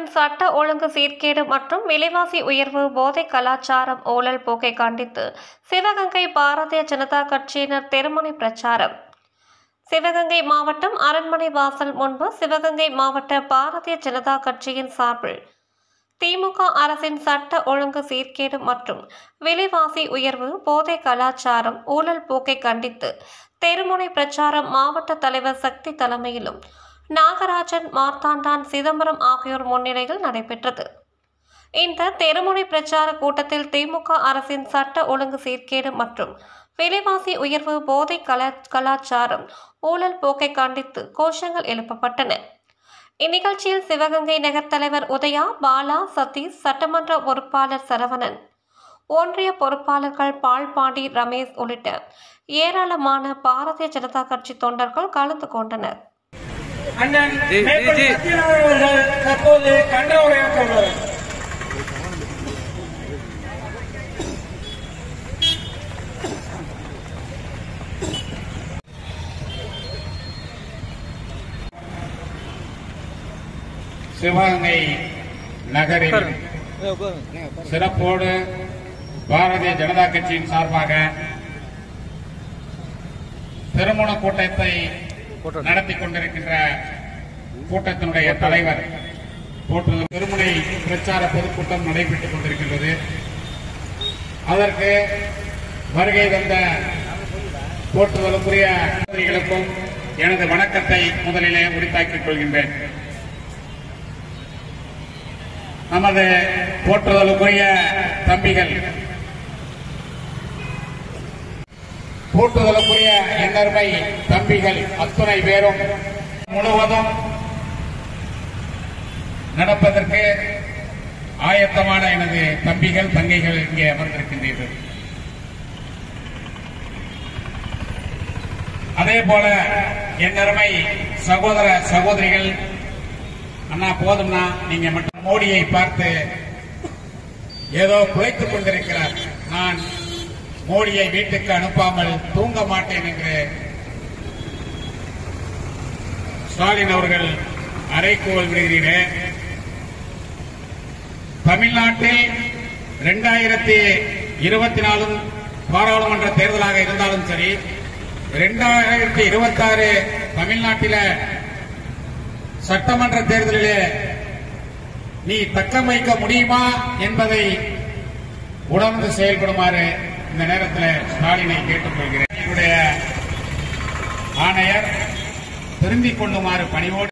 அரசின் சட்ட ஒழுங்கு சீர்கேடு மற்றும் விலைவாசி உயர்வு போதை கலாச்சாரம் ஊழல் போக்கை கண்டித்து சிவகங்கை பாரதிய ஜனதா கட்சியினர் தெருமுனை பிரச்சாரம் சிவகங்கை மாவட்டம் அரண்மனை வாசல் முன்பு சிவகங்கை மாவட்ட பாரதிய ஜனதா கட்சியின் சார்பில் திமுக அரசின் சட்ட ஒழுங்கு சீர்கேடு மற்றும் விலைவாசி உயர்வு போதை கலாச்சாரம் ஊழல் போக்கை கண்டித்து தெருமுனை பிரச்சாரம் மாவட்ட தலைவர் சக்தி தலைமையிலும் நாகராஜன் மார்த்தாண்டான் சிதம்பரம் ஆகியோர் முன்னிலையில் நடைபெற்றது இந்த தெருமுனை பிரச்சார கூட்டத்தில் திமுக அரசின் சட்ட ஒழுங்கு சீர்கேடு மற்றும் விலைவாசி உயர்வு போதை கலா கலாச்சாரம் ஊழல் போக்கை கண்டித்து கோஷங்கள் எழுப்பப்பட்டன இந்நிகழ்ச்சியில் சிவகங்கை நகர் தலைவர் உதயா பாலா சதீஷ் சட்டமன்ற பொறுப்பாளர் சரவணன் ஒன்றிய பொறுப்பாளர்கள் பால்பாண்டி ரமேஷ் உள்ளிட்ட ஏராளமான பாரதிய ஜனதா கட்சி தொண்டர்கள் கலந்து கொண்டனர் அண்ணன் ஜி, மேற்படி ஜி. சத்யநாராயண அவர்கள் தற்போது கண்ட உரையாற்ற உள்ளார் சிவகங்கை நகரில் சிறப்போடு பாரதிய ஜனதா கட்சியின் சார்பாக திருமண கூட்டத்தை நடத்தி கொண்டிருக்கின்ற கூட்டத்தினுடைய தலைவர் போற்றுதல் திருமுனை பிரச்சார பொதுக்கூட்டம் நடைபெற்றுக் கொண்டிருக்கின்றது அதற்கு வருகை வந்த போற்றுதலுக்குரிய அதிகாரிகளுக்கும் எனது வணக்கத்தை முதலிலே உரித்தாக்கிக் கொள்கின்றேன் நமது போற்றுதலுக்குரிய தம்பிகள் போற்றுதலுக்குரிய எண்ணர்மை தம்பிகள் அத்துணை பேரும் முழுவதும் நடப்பதற்கு ஆயத்தமான எனது தம்பிகள் தங்கைகள் இங்கே அமர்ந்திருக்கின்றீர்கள் அதே போல எண்ணருமை சகோதர சகோதரிகள் அண்ணா போதும்னா நீங்க மட்டும் மோடியை பார்த்து ஏதோ குலைத்துக் கொண்டிருக்கிறார் நான் மோடியை வீட்டுக்கு அனுப்பாமல் தூங்க மாட்டேன் என்று ஸ்டாலின் அவர்கள் அறைகூவல் விடுகிறீரே தமிழ்நாட்டில் இரண்டாயிரத்தி இருபத்தி நாலும் பாராளுமன்ற தேர்தலாக இருந்தாலும் சரி இரண்டாயிரத்தி இருபத்தி ஆறு தமிழ்நாட்டில சட்டமன்ற தேர்தலிலே நீ தக்கம் வைக்க முடியுமா என்பதை உணர்ந்து செயல்படுமாறு இந்த நேரத்தில் ஸ்டாலினை கேட்டுக்கொள்கிறேன் என்னுடைய ஆணையர் திரும்பிக் கொள்ளுமாறு பணிவோடு